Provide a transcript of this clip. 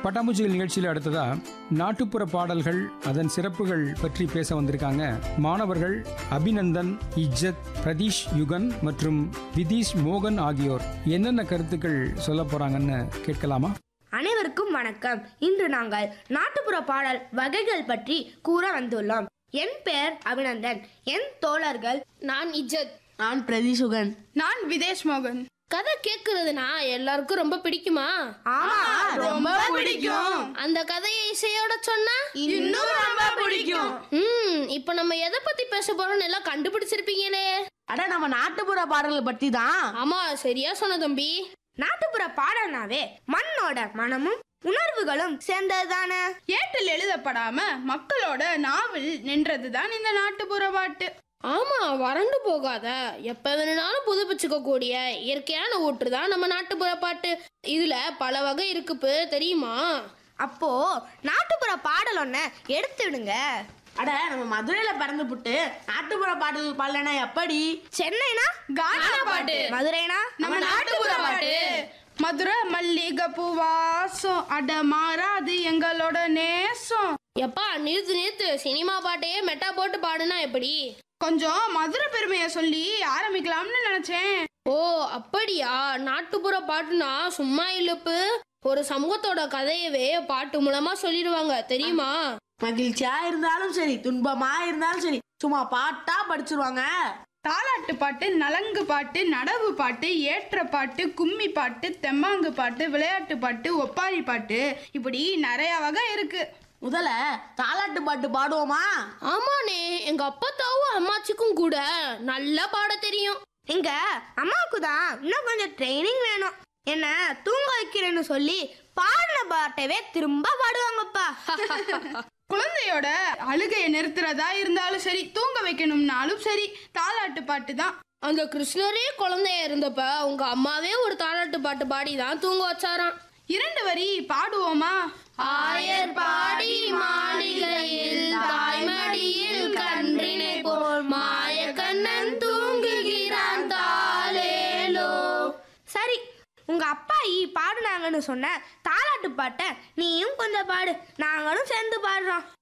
பட்டாம்பூச்சிகள் நிகழ்ச்சியில் அடுத்ததா நாட்டுப்புற பாடல்கள் அதன் சிறப்புகள் பற்றி பேச வந்திருக்காங்க மாணவர்கள் அபிநந்தன் இஜ்ஜத் பிரதீஷ் யுகன் மற்றும் விதீஷ் மோகன் ஆகியோர் என்னென்ன கருத்துக்கள் சொல்ல போறாங்கன்னு கேட்கலாமா அனைவருக்கும் வணக்கம் இன்று நாங்கள் நாட்டுப்புற பாடல் வகைகள் பற்றி கூற வந்துள்ளோம் என் பெயர் அபிநந்தன் என் தோழர்கள் நான் இஜ்ஜத் நான் பிரதீசுகன் நான் விதேஷ் மோகன் கதை கேக்குறதுனா எல்லாருக்கும் ரொம்ப பிடிக்குமா ஆமா ரொம்ப பிடிக்கும் அந்த கதையை இசையோட சொன்னா இன்னும் ரொம்ப பிடிக்கும் ம் இப்போ நம்ம எதை பத்தி பேச போறோம்னு எல்லாம் கண்டுபிடிச்சிருப்பீங்களே அட நம்ம நாட்டுப்புற பாடல்கள் பத்தி தான் ஆமா சரியா சொன்ன தம்பி நாட்டுப்புற பாடல்னாவே மண்ணோட மனமும் உணர்வுகளும் சேர்ந்ததுதானே ஏட்டில் எழுதப்படாம மக்களோட நாவில் நின்றதுதான் இந்த நாட்டுப்புற பாட்டு ஆமா வறண்டு போகாத எப்ப வேணும்னாலும் புதுப்பிச்சுக்க கூடிய இயற்கையான ஊற்று தான் நம்ம நாட்டுப்புற பாட்டு இதுல பல வகை இருக்குப்பு தெரியுமா அப்போ நாட்டுப்புற பாடல் ஒன்ன எடுத்துடுங்க அட நம்ம மதுரையில பிறந்து புட்டு நாட்டுப்புற பாடல் பாடலனா எப்படி சென்னைனா கானா பாட்டு மதுரைனா நம்ம நாட்டுப்புற பாட்டு மதுரை மல்லிகை பூவாசம் அட மாறாது எங்களோட நேசம் எப்பா நிறுத்து நிறுத்து சினிமா பாட்டையே மெட்டா போட்டு பாடுனா எப்படி கொஞ்சம் மதுரை பெருமையை சொல்லி ஆரம்பிக்கலாம்னு நினைச்சேன் ஓ அப்படியா நாட்டுப்புற பாட்டுனா சும்மா இல்லப்பு ஒரு சமூகத்தோட கதையவே பாட்டு மூலமா சொல்லிடுவாங்க தெரியுமா மகிழ்ச்சியா இருந்தாலும் சரி துன்பமா இருந்தாலும் சரி சும்மா பாட்டா படிச்சிருவாங்க தாலாட்டு பாட்டு நலங்கு பாட்டு நடவு பாட்டு ஏற்ற பாட்டு கும்மி பாட்டு தெம்மாங்கு பாட்டு விளையாட்டு பாட்டு ஒப்பாரி பாட்டு இப்படி நிறைய வகை இருக்கு முதல்ல தாலாட்டு பாட்டு பாடுவோமா ஆமாண்ணே எங்க அப்பத்தாவும் அம்மாச்சிக்கும் கூட நல்லா பாட தெரியும் எங்க அம்மாவுக்கு தான் இன்னும் கொஞ்சம் ட்ரைனிங் வேணும் என்ன தூங்க வைக்கிறேன்னு சொல்லி பாடின பாட்டவே திரும்ப பாடுவாங்கப்பா குழந்தையோட அழுகையை நிறுத்துறதா இருந்தாலும் சரி தூங்க வைக்கணும்னாலும் சரி தாலாட்டு பாட்டு தான் அந்த கிருஷ்ணரே குழந்தைய இருந்தப்ப உங்க அம்மாவே ஒரு தாலாட்டு பாட்டு பாடி தான் தூங்க வச்சாராம் இரண்டு வரி பாடுவோமா ஆயர் பாடி மாளிகையில் தாய்மடியில் கன்றினை போல் மாய கண்ணன் தூங்குகிறான் தாலேலோ சரி உங்க அப்பா ஈ பாடுனாங்கன்னு சொன்ன தாலாட்டு பாட்டை நீயும் கொஞ்சம் பாடு நாங்களும் சேர்ந்து பாடுறோம்